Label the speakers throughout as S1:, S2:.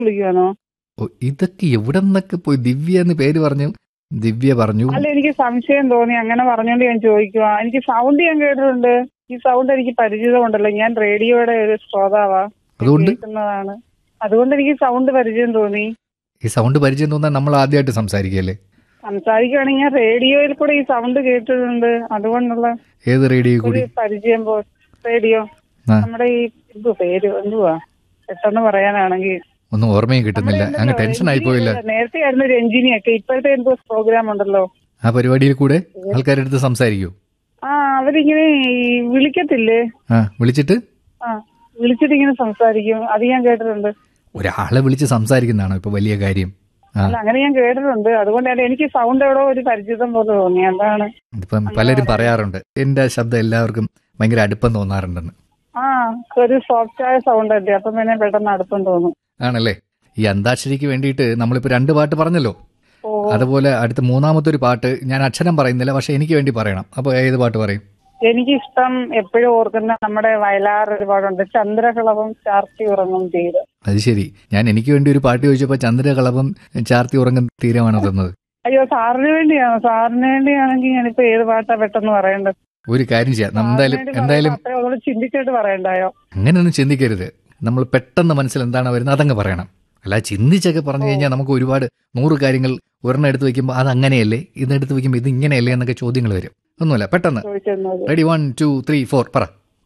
S1: വിളിക്കുവാണോ
S2: ഓ, ഇതൊക്കെ എവിടെ നിന്നൊക്കെ പോയി ദിവ്യ എന്ന് പേര് പറഞ്ഞു ദിവ്യ പറഞ്ഞു
S1: അല്ല എനിക്ക് സംശയം തോന്നി അങ്ങനെ പറഞ്ഞോണ്ട് ഞാൻ ചോദിക്കുക എനിക്ക് സൗണ്ട് ഞാൻ കേട്ടിട്ടുണ്ട് ഈ സൗണ്ട് എനിക്ക് പരിചിതമുണ്ടല്ലോ ഞാൻ റേഡിയോയുടെ ഒരു ശ്രോതാവാ
S2: അതുകൊണ്ട്
S1: കേൾക്കുന്നതാണ് അതുകൊണ്ട് എനിക്ക് സൗണ്ട് പരിചയം തോന്നി
S2: ഈ സൗണ്ട് പരിചയം തോന്നാൻ നമ്മൾ ആദ്യമായിട്ട് സംസാരിക്കല്ലേ
S1: സംസാരിക്കുകയാണെങ്കിൽ ഞാൻ റേഡിയോയിൽ കൂടെ ഈ സൗണ്ട് കേട്ടിട്ടുണ്ട് അതുകൊണ്ടുള്ള
S2: ഏത് റേഡിയോ
S1: ഒരു
S2: കൂടി
S1: പരിചയം പോ റേഡിയോ
S2: ആ.
S1: നമ്മുടെ ഈ ഇത് പേര് എന്തുവാ പെട്ടെന്ന് പറയാനാണെങ്കിൽ
S2: ഒന്നും ഓർമ്മയും കിട്ടുന്നില്ല അങ്ങ് ടെൻഷൻ ആയി പോയില്ല
S1: നേരത്തെ ആയിരുന്നു രഞ്ജിനിയൊക്കെ ഇപ്പോഴത്തെ എന്തോ പ്രോഗ്രാം ഉണ്ടല്ലോ
S2: ആ പരിപാടിയിൽ കൂടെ ആൾക്കാരുടെ അടുത്ത് സംസാരിക്കൂ
S1: ആ അവരിങ്ങനെ ഈ വിളിക്കത്തില്ലേ
S2: ആ വിളിച്ചിട്ട്
S1: ആ വിളിച്ചിട്ട് ഇങ്ങനെ സംസാരിക്കും അത് ഞാൻ കേട്ടിട്ടുണ്ട്
S2: ഒരാളെ വിളിച്ച് സംസാരിക്കുന്നതാണോ ഇപ്പൊ വലിയ കാര്യം ആ
S1: അല്ല അങ്ങനെ ഞാൻ കേട്ടിട്ടുണ്ട് അതുകൊണ്ടാണ് എനിക്ക് സൗണ്ട് എവിടെ ഒരു പരിചിതം പോലെ തോന്നി അതാണ്
S2: ഇപ്പം പലരും പറയാറുണ്ട് എന്റെ ശബ്ദം എല്ലാവർക്കും ഭയങ്കര അടുപ്പം തോന്നാറുണ്ടെന്ന്
S1: ആ ഒരു സോഫ്റ്റ് ആയ സൗണ്ട് അല്ലേ അപ്പം പിന്നെ പെട്ടെന്ന് അടുപ്പം തോന്നും
S2: ആണല്ലേ ഈ അന്താക്ഷരിക്ക് വേണ്ടിയിട്ട് നമ്മളിപ്പോ രണ്ട് പാട്ട് പറഞ്ഞല്ലോ
S1: ഓ
S2: അതുപോലെ അടുത്ത മൂന്നാമത്തെ ഒരു പാട്ട് ഞാൻ അക്ഷരം പറയുന്നില്ല പക്ഷെ എനിക്ക് വേണ്ടി പറയണം അപ്പോൾ ഏത് പാട്ട് പറയും
S1: എനിക്കിഷ്ടം എപ്പോഴും ഓർക്കുന്ന നമ്മുടെ വയലാർ ഒരുപാടുണ്ട് ചന്ദ്രകളവും ചാർത്തി ഉറങ്ങും തീരെ
S2: അത് ശരി ഞാൻ എനിക്ക് വേണ്ടി ഒരു പാട്ട് ചോദിച്ചപ്പോൾ ചന്ദ്രകളഭം ചാർത്തി ഉറങ്ങുന്ന തീരമാണ് തന്നത്
S1: അയ്യോ സാറിന് വേണ്ടിയാണോ സാറിന് വേണ്ടിയാണെങ്കിൽ ഞാനിപ്പോ ഏത് പാട്ടാ പെട്ടെന്ന് പറയേണ്ടത്
S2: ഒരു കാര്യം ചെയ്യാം നം- എന്തായാലും
S1: സാറിന് വേണ്ടി
S2: എന്തായാലും
S1: പറയുമ്പോ അത്രയും ഒന്നുകൂടെ ചിന്തിച്ചിട്ട് പറയണ്ടായോ
S2: അങ്ങനെയൊന്നും ചിന്തിക്കരുത് നമ്മൾ പെട്ടെന്ന് മനസ്സിൽ എന്താണ് വരുന്നത് അതങ്ങ് പറയണം അല്ല ചിന്തിച്ചൊക്കെ പറഞ്ഞു കഴിഞ്ഞാൽ നമുക്ക് ഒരുപാട് നൂറ് കാര്യങ്ങൾ ഒരെണ്ണം എടുത്ത് വെക്കുമ്പോൾ അത് അങ്ങനെയല്ലേ ഇത് എടുത്ത് വെക്കുമ്പോൾ ഇത് ഇങ്ങനെയല്ലേ എന്നൊക്കെ ചോദ്യങ്ങൾ വരും ഒന്നുമില്ല പെട്ടെന്ന്
S1: ചോദിച്ചത്
S2: ready one two three four പറ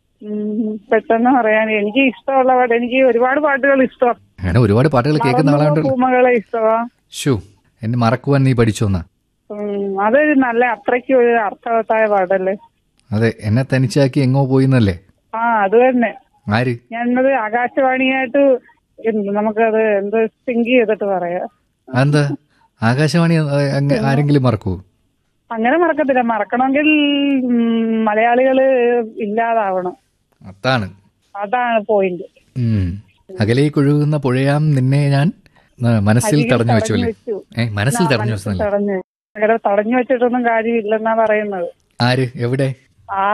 S1: ഉം, പെട്ടെന്ന് പറയാൻ എനിക്ക് ഇഷ്ടമുള്ള പാട്ട് എനിക്ക് ഒരുപാട് പാട്ടുകൾ ഇഷ്ടമാണ്
S2: അങ്ങനെ ഒരുപാട് പാട്ടുകൾ കേൾക്കുന്ന ആളാണ്ട്
S1: പൂമകളെ ഇഷ്ടമാ
S2: ഷൂ എന്നെ മറക്കുവാൻ നീ പഠിച്ചോന്നാ
S1: ഉം, അതൊരു നല്ല അത്രയ്ക്ക് ഒരു അർത്ഥവത്തായ പാട്ടല്ലേ
S2: അതെ എന്നെ തനിച്ചാക്കി എങ്ങോ പോയിന്നല്ലേ
S1: ആ അത് തന്നെ
S2: ആര്
S1: ഞാനത് ആകാശവാണിയായിട്ട് എന്ത് നമുക്കത് എന്ത് സിങ്ക് ചെയ്തിട്ട് പറയാം
S2: അതെന്താ ആകാശവാണി ആ, അങ്ങ് ആരെങ്കിലും മറക്കൂ
S1: അങ്ങനെ മറക്കത്തില്ല മറക്കണമെങ്കിൽ ഉം, മലയാളികള് ഇല്ലാതാവണം
S2: അതാണ്
S1: അതാണ് പോയിന്റ്
S2: ഉം. അകലേക്ക് ഒഴുകുന്ന പുഴയാം നിന്നെ ഞാൻ ആ, മനസ്സിൽ തടഞ്ഞു വെച്ചു അല്ലേ
S1: വെച്ചു
S2: ഏ മനസ്സിൽ തടഞ്ഞു വെച്ചതല്ലേ
S1: തടഞ്ഞു അങ്ങനെ തടഞ്ഞു വെച്ചിട്ടൊന്നും കാര്യമില്ലെന്നാ പറയുന്നത്
S2: ആര് എവിടെ
S1: ആ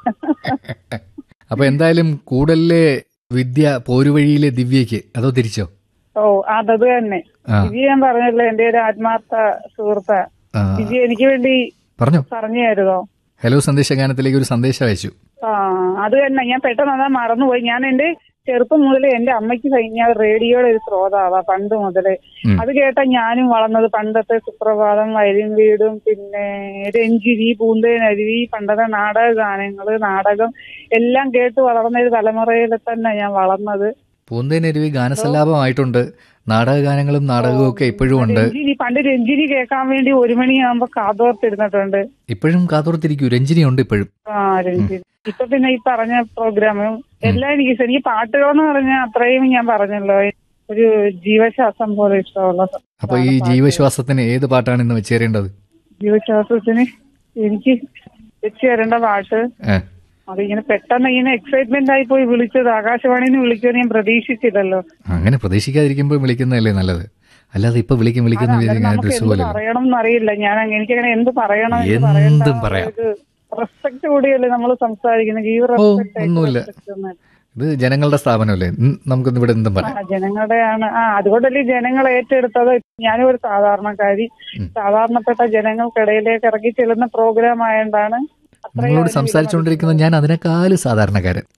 S2: അപ്പൊ എന്തായാലും കൂടലിലെ വിദ്യ പോരുവഴിയിലെ ദിവ്യക്ക് അതോ തിരിച്ചോ
S1: ഓ അതത് തന്നെ
S2: ആ
S1: വിജി ഞാൻ പറഞ്ഞല്ലോ എന്റെ ഒരു ആത്മാർത്ഥ സുഹൃത്ത്
S2: ആ,
S1: വിജി എനിക്ക് വേണ്ടി
S2: പറഞ്ഞോ
S1: പറഞ്ഞു തരുതോ
S2: ഹലോ സന്ദേശഗാനത്തിലേക്ക് ഒരു സന്ദേശം അയച്ചു
S1: ആ അത് തന്നെ ഞാൻ പെട്ടെന്ന് അതാ മറന്നുപോയി ഞാൻ എന്റെ ചെറുപ്പം മുതലേ എന്റെ അമ്മയ്ക്ക് കഴിഞ്ഞാൽ റേഡിയോയുടെ ഒരു ശ്രോതാവാ പണ്ട് മുതലേ
S2: ഉം.
S1: അത് കേട്ട ഞാനും വളർന്നത് പണ്ടത്തെ സുപ്രഭാതം വയലിൻ വീടും പിന്നെ രഞ്ജിനി പൂന്തേനരുവി പണ്ടത്തെ നാടക ഗാനങ്ങള് നാടകം എല്ലാം കേട്ട് വളർന്ന ഒരു തലമുറയിൽ തന്നെ ഞാൻ വളർന്നത്
S2: പൂന്തേനരുവി ഗാനസല്ലാപമായിട്ടുണ്ട് നാടകഗാനങ്ങളും നാടകവും ഒക്കെ ഇപ്പോഴും ഉണ്ട്
S1: രഞ്ജിനി പണ്ട് രഞ്ജിനി കേൾക്കാൻ വേണ്ടി ഒരു മണിയാകുമ്പോ കാതോർത്തിരുന്നിട്ടുണ്ട്
S2: ഇപ്പോഴും കാതോർത്തിരിക്കൂ രഞ്ജിനി ഉണ്ട് ഇപ്പോഴും
S1: ആ രഞ്ജിനി ഇപ്പൊ പിന്നെ ഈ പറഞ്ഞ പ്രോഗ്രാമും എല്ലാം എനിക്ക് ഇഷ്ടം. എനിക്ക് പാട്ടുകളെന്ന് പറഞ്ഞാൽ അത്രയും ഞാൻ പറഞ്ഞല്ലോ ഒരു ജീവശ്വാസം പോലെ ഇഷ്ടമുള്ള
S2: അപ്പൊ ഈ ജീവശ്വാസത്തിന് ഏത് പാട്ടാണ് ഇന്ന് വെച്ചേരേണ്ടത്
S1: ജീവശ്വാസത്തിന് എനിക്ക് വെച്ച് തരേണ്ട പാട്ട്
S2: ഏ,
S1: അതിങ്ങനെ പെട്ടെന്ന് ഇങ്ങനെ എക്സൈറ്റ്മെന്റ് ആയി പോയി വിളിച്ചത് ആകാശവാണിയിൽ നിന്ന് വിളിക്കുമെന്ന് ഞാൻ പ്രതീക്ഷിച്ചില്ലല്ലോ
S2: അങ്ങനെ പ്രതീക്ഷിക്കാതിരിക്കുമ്പോൾ വിളിക്കുന്നതല്ലേ നല്ലത് അല്ലാതെ ഇപ്പൊ വിളിക്കും വിളിക്കുന്ന
S1: അന്നേരം
S2: വിചാരിക്കാൻ
S1: നമുക്ക്
S2: ഡ്രസ്
S1: എന്ത്
S2: പോലെ
S1: പറയണം എന്നറിയില്ല ഞാൻ അങ്ങ് എനിക്കങ്ങനെ എന്ത് പറയണം എന്ന്
S2: എന്തും
S1: പറയണ്ട
S2: പറയാം.
S1: ഒരു റെസ്പെക്ട് കൂടിയല്ലേ നമ്മൾ സംസാരിക്കുന്നത് ഈ
S2: ഓ, ഒന്നുമില്ല. ഇത് ജനങ്ങളുടെ സ്ഥാപനമല്ലേ ഉം, നമുക്കൊന്ന് ഇവിടെ എന്തും പറയാം
S1: ജനങ്ങളുടെയാണ് ആ അതുകൊണ്ടല്ലേ ഈ ജനങ്ങൾ ഏറ്റെടുത്തത് ഞാനും ഒരു സാധാരണക്കാരി
S2: ഉം.
S1: സാധാരണപ്പെട്ട ജനങ്ങൾക്കിടയിലേക്ക് ഇറങ്ങി ചെല്ലുന്ന പ്രോഗ്രാം ആയതുകൊണ്ടാണ് അത്രയും
S2: നിങ്ങളോട്
S1: അതിന്
S2: സംസാരിച്ചുകൊണ്ടിരിക്കുന്ന ഞാൻ അതിനേക്കാളും സാധാരണക്കാരൻ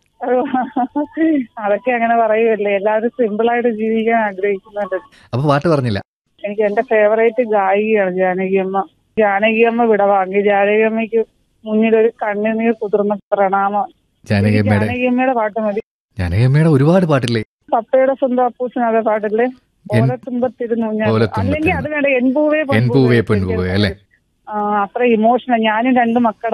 S1: അതൊക്കെ അങ്ങനെ പറയുമല്ലേ എല്ലാവരും സിമ്പിൾ ആയിട്ട് ജീവിക്കാൻ ആഗ്രഹിക്കുന്നുണ്ട്
S2: അപ്പൊ പാട്ട് പറഞ്ഞില്ല
S1: എനിക്ക് എന്റെ ഫേവറേറ്റ് ഗായികയാണ് ജാനകിയമ്മ ജാനകിയമ്മ വിടവാങ്ങി ജാനകിയമ്മയ്ക്ക് മുന്നിൽ ഒരു കണ്ണുനീർ കുതിർന്ന പ്രണാമം
S2: ജാനകിയമ്മയുടെ
S1: ജാനകിയമ്മയുടെ പാട്ട് മതി
S2: ജാനകിയമ്മയുടെ ഒരുപാട് പാട്ടില്ലേ
S1: പപ്പയുടെ സ്വന്തം അപ്പൂസിന് അതേ പാട്ടില്ലേ
S2: എൻ-
S1: ഓലത്തുമ്പത്തിരുന്നു ഞാൻ
S2: ഓലത്തുമ്പത്തിരുന്നു.
S1: അല്ലെങ്കിൽ അത് വേണ്ട എൻപൂവേ
S2: എൻപൂവേ പെൺപൂവേ അല്ലേ
S1: ആ അത്ര ഇമോഷണൽ ഞാനും രണ്ട് മക്കളുടെ